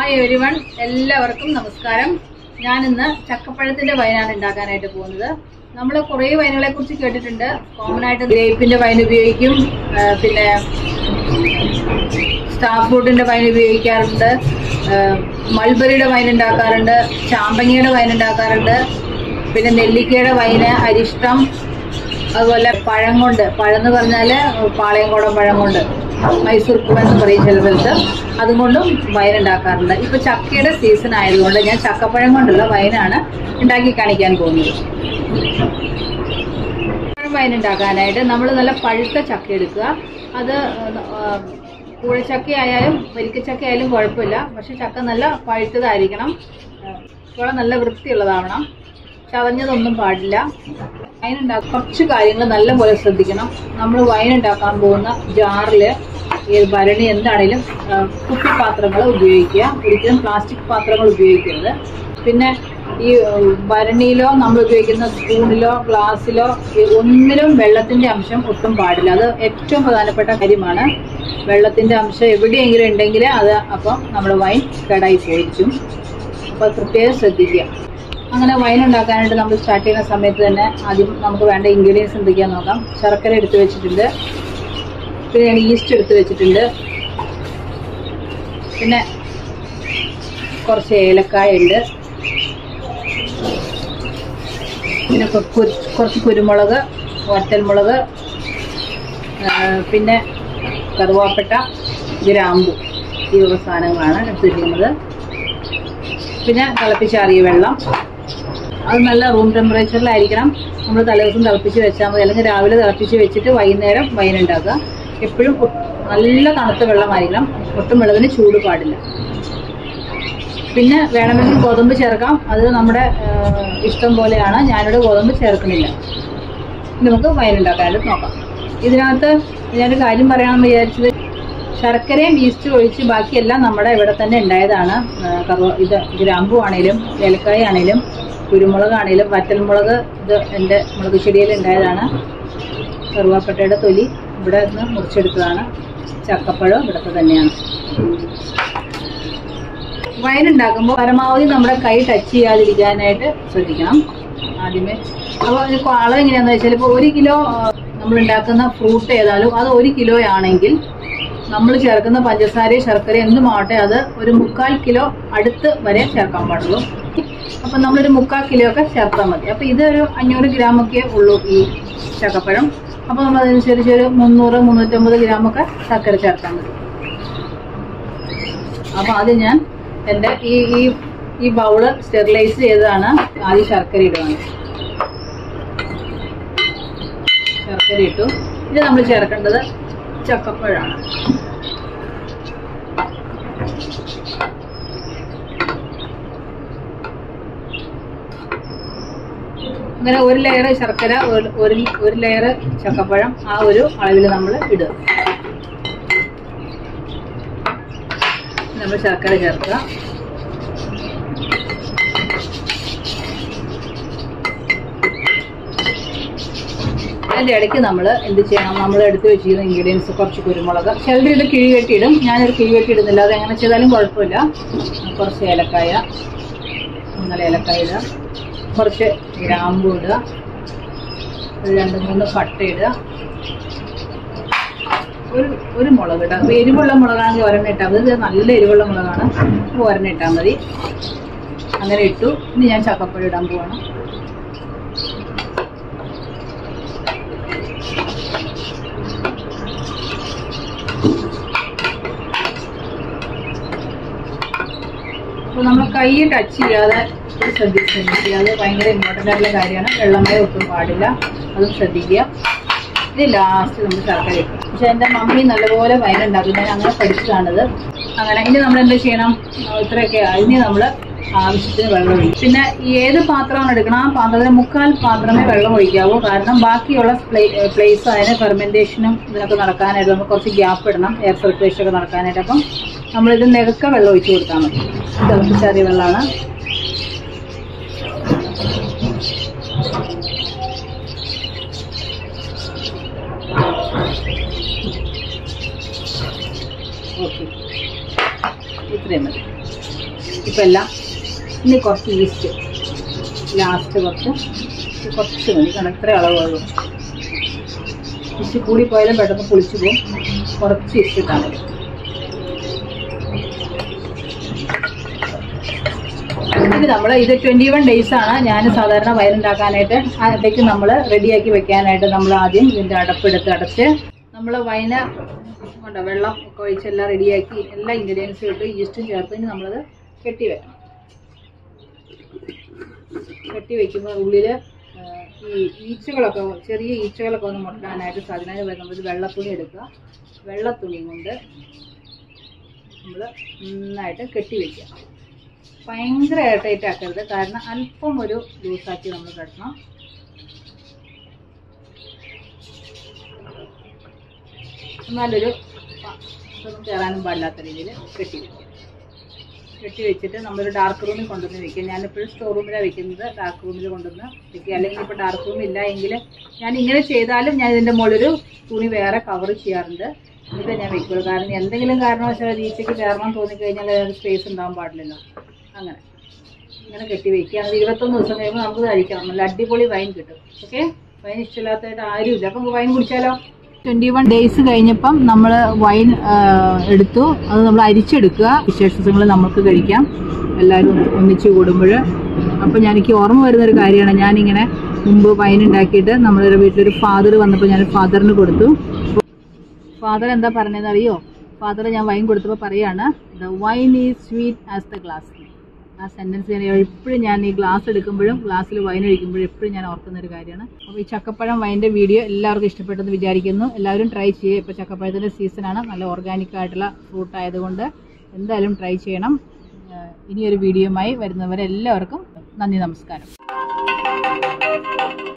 Hi every one എല്ലാവർക്കും നമസ്കാരം ഞാൻ ഇന്ന് ചക്കപ്പഴത്തിന്റെ വൈനാണ് ഉണ്ടാക്കാനായിട്ട് പോകുന്നത് നമ്മൾ കുറേ വൈനുകളെ കുറിച്ച് കേട്ടിട്ടുണ്ട് കോമൺ ആയിട്ട് ഗ്രേപ്പിന്റെ വൈൻ ഉപയോഗിക്കും ആ, പിന്നെ സ്റ്റാർ ഫ്രൂട്ടിന്റെ വൈൻ ഉപയോഗിക്കാറുണ്ട് ആ, മൾബറിയുടെ വൈൻ ഉണ്ടാക്കാറുണ്ട് ചാമ്പങ്ങയുടെ വൈൻ ഉണ്ടാക്കാറുണ്ട് പിന്നെ നെല്ലിക്കയുടെ വൈന് അരിഷ്ടം അതുപോലെ പഴം കൊണ്ട് പഴം എന്ന് പറഞ്ഞാല് പാളയംകോടൻ പഴം കൊണ്ട് മൈസൂർ പൂവ് എന്ന് പറയും ചില സ്ഥലത്ത് അതുകൊണ്ടും വൈൻ ഉണ്ടാക്കാറുണ്ട് ഇപ്പൊ ചക്കയുടെ സീസൺ ആയതുകൊണ്ട് ഞാൻ ചക്കപ്പഴം കൊണ്ടുള്ള വൈനാണ് ഉണ്ടാക്കി കാണിക്കാൻ പോകുന്നത് പഴം വൈൻ ഉണ്ടാക്കാനായിട്ട് നമ്മൾ നല്ല പഴുത്ത ചക്ക എടുക്കുക അത് ആ, കൂഴച്ചക്ക ആയാലും വരിക്കച്ചക്ക ആയാലും കുഴപ്പമില്ല പക്ഷെ ചക്ക നല്ല പഴുത്തതായിരിക്കണം ആ, കുഴ നല്ല വൃത്തിയുള്ളതാവണം ചതഞ്ഞതൊന്നും പാടില്ല വൈൻ ഉണ്ടാക്കാൻ കുറച്ച് കാര്യങ്ങൾ നല്ലപോലെ ശ്രദ്ധിക്കണം നമ്മൾ വൈൻ ഉണ്ടാക്കാൻ പോകുന്ന ജാറില് ഈ ഭരണി എന്താണേലും ആ, കുപ്പിപ്പാത്രങ്ങൾ ഉപയോഗിക്കുക ഒരിക്കലും പ്ലാസ്റ്റിക് പാത്രങ്ങൾ ഉപയോഗിക്കരുത് പിന്നെ ഈ ഉം, ഭരണിയിലോ നമ്മൾ ഉപയോഗിക്കുന്ന സ്പൂണിലോ ഗ്ലാസ്സിലോ ഈ ഒന്നിലും വെള്ളത്തിന്റെ അംശം ഒട്ടും പാടില്ല അത് ഏറ്റവും പ്രധാനപ്പെട്ട കാര്യമാണ് വെള്ളത്തിന്റെ അംശം എവിടെയെങ്കിലും ഉണ്ടെങ്കിൽ അത് അപ്പം നമ്മുടെ വൈൻ കേടായി പോയിരിക്കും അപ്പോൾ പ്രത്യേകം ശ്രദ്ധിക്കുക അങ്ങനെ വൈൻ ഉണ്ടാക്കാനായിട്ട് നമ്മൾ സ്റ്റാർട്ട് ചെയ്യുന്ന സമയത്ത് തന്നെ ആദ്യം നമുക്ക് വേണ്ട ഇൻഗ്രീഡിയൻസ് എന്തൊക്കെയാന്ന് നോക്കാം ശർക്കര എടുത്ത് വെച്ചിട്ടുണ്ട് പിന്നെ ഞാൻ ഈസ്റ്റ് എടുത്ത് വെച്ചിട്ടുണ്ട് പിന്നെ കുറച്ച് ഏലക്കായ ഉണ്ട് പിന്നെ കൊ- കു- കുറച്ച് കുരുമുളക് വറ്റൽമുളക് ആ, പിന്നെ കറുവാപ്പട്ട ഗ്രാമ്പു ഈ വക സാധനങ്ങളാണ് എടുത്തിരിക്കുന്നത് പിന്നെ തിളപ്പിച്ചാറിയ വെള്ളം അത് നല്ല റൂം ടെമ്പറേച്ചറിലായിരിക്കണം നമ്മൾ തലേദിവസം തിളപ്പിച്ച് വെച്ചാൽ മതി അല്ലെങ്കിൽ രാവിലെ തിളപ്പിച്ച് വെച്ചിട്ട് വൈകുന്നേരം വൈൻ ഉണ്ടാക്കുക എപ്പോഴും ഒ- നല്ല തണുത്ത വെള്ളമായിരിക്കണം ഒട്ടും വെള്ളത്തിന് ചൂട് പാടില്ല പിന്നെ വേണമെങ്കിൽ ഗോതമ്പ് ചേർക്കാം അത് നമ്മുടെ ആ, ഇഷ്ടം പോലെയാണ് ഞാനിവിടെ ഗോതമ്പ് ചേർക്കുന്നില്ല ഇനി നമുക്ക് വൈൻ ഉണ്ടാക്കാനായിട്ട് നോക്കാം ഇതിനകത്ത് ഞാനൊരു കാര്യം പറയാമെന്ന് വിചാരിച്ചത് ശർക്കരയും ഈസ്റ്റ് ഒഴിച്ച് ബാക്കിയെല്ലാം നമ്മുടെ ഇവിടെ തന്നെ ഉണ്ടായതാണ് ആ, കറുവ ഇത് ഗ്രാമ്പു ആണേലും ഏലക്കായ ആണേലും കുരുമുളകാണേലും വറ്റൽമുളക് ഇത് എൻ്റെ മുളക് ചെടിയിൽ ഉണ്ടായതാണ് കറുവാപ്പട്ടയുടെ തൊലി ഇവിടെ നിന്ന് മുറിച്ചെടുത്തതാണ് ചക്കപ്പഴം ഇവിടുത്തെ തന്നെയാണ് വൈൻ ഉണ്ടാക്കുമ്പോൾ പരമാവധി നമ്മുടെ കൈ ടച്ച് ചെയ്യാതിരിക്കാനായിട്ട് ശ്രദ്ധിക്കണം ആദ്യമേ അപ്പോൾ ഇത് അളവ് എങ്ങനെയാണെന്ന് വെച്ചാൽ ഇപ്പോൾ ഒരു കിലോ നമ്മൾ ഉണ്ടാക്കുന്ന ഫ്രൂട്ട് ഏതായാലും അത് ഒരു കിലോ ആണെങ്കിൽ നമ്മൾ ചേർക്കുന്ന പഞ്ചസാരയും ശർക്കരയും എന്തുമാവട്ടെ അത് ഒരു മുക്കാൽ കിലോ അടുത്ത് വരെ ചേർക്കാൻ പാടുള്ളൂ അപ്പം നമ്മളൊരു മുക്കാൽ കിലോ ഒക്കെ ചേർത്താൽ മതി അപ്പം ഇതൊരു അഞ്ഞൂറ് ഗ്രാമൊക്കെ ഉള്ളൂ ഈ ചക്കപ്പഴം അപ്പോൾ നമ്മൾ അതനുസരിച്ച് ഒരു മുന്നൂറ് മുന്നൂറ്റമ്പത് ഗ്രാമൊക്കെ ശർക്കര ചേർത്താൽ മതി അപ്പൊ ആദ്യം ഞാൻ എൻ്റെ ഈ ഈ ഈ ബൗള് സ്റ്റെറിലൈസ് ചെയ്തതാണ് ആദ്യം ശർക്കര ഇടുകയാണ് ശർക്കര ഇട്ടു ഇത് നമ്മൾ ചേർക്കേണ്ടത് ചക്കപ്പഴമാണ് അങ്ങനെ ഒരു ലെയർ ശർക്കര ഒരു- ഒരു ഒരു ലെയർ ചക്കപ്പഴം ആ ഒരു അളവിൽ നമ്മൾ ഇടുക നമ്മൾ ശർക്കര ചേർക്കുക അതിൻ്റെ ഇടയ്ക്ക് നമ്മൾ എന്ത് ചെയ്യണം നമ്മൾ എടുത്ത് വെച്ചിരുന്ന ഇൻഗ്രീഡിയൻസ് കുറച്ച് കുരുമുളക് ചിലർ ഇത് കിഴി കെട്ടിയിടും ഞാനൊരു കിഴി കെട്ടിയിടുന്നില്ല അത് എങ്ങനെ ചെയ്താലും കുഴപ്പമില്ല കുറച്ച് ഏലക്കായ മൂന്നര ഏലക്കായ ഇടുക കുറച്ച് ഗ്രാമ്പു ഇടുക ഒരു രണ്ട് മൂന്ന് പട്ട ഇടുക ഒരു ഒരു മുളക് ഇടാം അപ്പോൾ എരിവുള്ള മുളകാണെങ്കിൽ ഒരെണ്ണം ഇട്ടാൽ മതി ഇത് നല്ല എരിവുള്ള മുളകാണ് അപ്പോൾ ഒരെണ്ണം ഇട്ടാൽ മതി അങ്ങനെ ഇട്ടു ഇനി ഞാൻ ചക്കപ്പഴം ഇടാൻ പോവാണ് അപ്പോൾ നമ്മൾ കൈ ടച്ച് ചെയ്യാതെ ശ്രദ്ധിച്ച് ശ്രദ്ധിക്കുക അത് ഭയങ്കര ഇമ്പോർട്ടൻ്റ് ആയിട്ടുള്ള കാര്യമാണ് വെള്ളമയം ഒട്ടും പാടില്ല അതും ശ്രദ്ധിക്കുക ഇത് ലാസ്റ്റ് നമ്മൾ ശർക്കര ഇട്ടു പക്ഷെ എൻ്റെ മമ്മി നല്ലപോലെ വയൻ ഉണ്ടാക്കും ഞാൻ അങ്ങനെ പഠിച്ചതാണിത് അങ്ങനെ ഇനി നമ്മൾ എന്താ ചെയ്യണം ആ, ഇത്രയൊക്കെ ആയി. ഇനി നമ്മൾ ആവശ്യത്തിന് വെള്ളം ഒഴിക്കും പിന്നെ ഈ ഏത് പാത്രമാണ് എടുക്കണം ആ പാത്രത്തിന് മുക്കാൽ പാത്രമേ വെള്ളം ഒഴിക്കാവൂ കാരണം ബാക്കിയുള്ള പ്ലേസ് അതിന് ഫെർമെൻറ്റേഷനും ഇതിനൊക്കെ നടക്കാനായിട്ട് നമുക്ക് കുറച്ച് ഗ്യാപ്പ് ഇടണം എയർ സർക്കുലേഷൻ ഒക്കെ നടക്കാനായിട്ട് അപ്പം നമ്മളിത് നികക്ക വെള്ളം ഒഴിച്ച് കൊടുത്താൽ മതി തിളപ്പിച്ചാറിയ വെള്ളമാണ് ഓക്കെ ഇത്രയും മതി ഇപ്പം എല്ലാം ഇനി കുറച്ച് ഈസ്റ്റ് ലാസ്റ്റ് കുറച്ച് ഇത് കുറച്ച് മതി കാരണം ഇത്ര അളവുള്ളൂ ഈസ്റ്റ് കൂടിപ്പോയാലും പെട്ടെന്ന് പുളിച്ചു പോകും കുറച്ച് ഈസ്റ്റ് ഇട്ടാൽ മതി ഇനി നമ്മൾ ഇത് ട്വൻറ്റി വൺ ഡേയ്സ് ആണ് ഞാൻ സാധാരണ വയറുണ്ടാക്കാനായിട്ട് അതിലേക്ക് നമ്മൾ റെഡിയാക്കി വെക്കാനായിട്ട് നമ്മൾ ആദ്യം ഇതിൻ്റെ അടപ്പെടുത്ത് അടച്ച് നമ്മൾ വൈന കൊണ്ട വെള്ളം ഒക്കെ ഒഴിച്ച് എല്ലാം റെഡിയാക്കി എല്ലാ ഇൻഗ്രീഡിയൻസും ഇട്ട് ഈസ്റ്റും ചേർത്ത് ഇനി നമ്മളത് കെട്ടി വെക്കണം കെട്ടി വെക്കുമ്പോൾ ഉള്ളിൽ ഈ ഈച്ചകളൊക്കെ ചെറിയ ഈച്ചകളൊക്കെ ഒന്ന് മുട്ടാനായിട്ട് സാധനം നമ്മൾ വെള്ളത്തുണി എടുക്കുക വെള്ളത്തുണി കൊണ്ട് നമ്മൾ നന്നായിട്ട് കെട്ടി വെക്കുക ഭയങ്കര എയർടൈറ്റ് ആക്കരുത് കാരണം അല്പം ഒരു ലൂസാക്കി നമ്മൾ കെട്ടണം എന്നാലൊരു പ- ഇതൊന്നും കയറാനും പാടില്ലാത്ത രീതിയിൽ കെട്ടി വെക്കുക കെട്ടി വെച്ചിട്ട് നമ്മളൊരു ഡാർക്ക് റൂമിൽ കൊണ്ടുവന്ന് വെക്കുക ഞാനിപ്പോഴും സ്റ്റോർ റൂമിലാണ് വെക്കുന്നത് ഡാർക്ക് റൂമിൽ കൊണ്ടുവന്ന് വെക്കുക അല്ലെങ്കിൽ ഇപ്പോൾ ഡാർക്ക് റൂം ഇല്ല എങ്കിൽ ഞാൻ ഇങ്ങനെ ചെയ്താലും ഞാൻ ഇതിൻ്റെ മുകളിലൊരു തുണി വേറെ കവർ ചെയ്യാറുണ്ട് എന്നിട്ട് ഞാൻ വെക്കുള്ളൂ കാരണം എന്തെങ്കിലും കാരണവശാൽ ഈച്ചയ്ക്ക് കയറണം തോന്നിക്കഴിഞ്ഞാൽ ഒരു സ്പേസ് ഉണ്ടാവാൻ പാടില്ലല്ലോ അങ്ങനെ ഇങ്ങനെ കെട്ടി വെക്കുക അത് ഇരുപത്തൊന്ന് ദിവസം കഴിയുമ്പോൾ നമുക്ക് കഴിക്കാം നല്ല അടിപൊളി വൈൻ കിട്ടും ഓക്കെ വൈൻ ഇഷ്ടമില്ലാത്തതായിട്ട് ആരുമില്ല അപ്പം വൈൻ കുടിച്ചാലോ ട്വൻറ്റി വൺ ഡേയ്സ് കഴിഞ്ഞപ്പം നമ്മൾ വൈൻ എടുത്തു അത് നമ്മൾ അരിച്ചെടുക്കുക വിശേഷങ്ങൾ നമുക്ക് കഴിക്കാം എല്ലാവരും ഒന്നിച്ച് കൂടുമ്പോൾ അപ്പോൾ ഞാൻ എനിക്ക് ഓർമ്മ വരുന്നൊരു കാര്യമാണ് ഞാനിങ്ങനെ മുമ്പ് വൈൻ ഉണ്ടാക്കിയിട്ട് നമ്മുടെ വീട്ടിലൊരു ഫാദർ വന്നപ്പോൾ ഞാൻ ഫാദറിന് കൊടുത്തു ഫാദർ എന്താ പറഞ്ഞതെന്ന് അറിയോ ഫാദർ ഞാൻ വൈൻ കൊടുത്തപ്പോൾ പറയാണ് the wine is sweet as the glass ആ സെന്റൻസ് ഞാൻ എപ്പോഴും ഞാൻ ഈ ഗ്ലാസ് എടുക്കുമ്പോഴും ഗ്ലാസ്സിൽ വൈൻ ഒഴിക്കുമ്പോഴും എപ്പോഴും ഞാൻ ഓർക്കുന്ന ഒരു കാര്യമാണ് അപ്പോൾ ഈ ചക്കപ്പഴം വൈൻ്റെ വീഡിയോ എല്ലാവർക്കും ഇഷ്ടപ്പെട്ടെന്ന് വിചാരിക്കുന്നു എല്ലാവരും ട്രൈ ചെയ്യുക ഇപ്പോൾ ചക്കപ്പഴത്തിൻ്റെ സീസണാണ് നല്ല ഓർഗാനിക് ആയിട്ടുള്ള ഫ്രൂട്ട് ആയതുകൊണ്ട് എന്തായാലും ട്രൈ ചെയ്യണം ഏഹ് ഇനിയൊരു വീഡിയോയുമായി വരുന്നവരെല്ലാവർക്കും നന്ദി നമസ്കാരം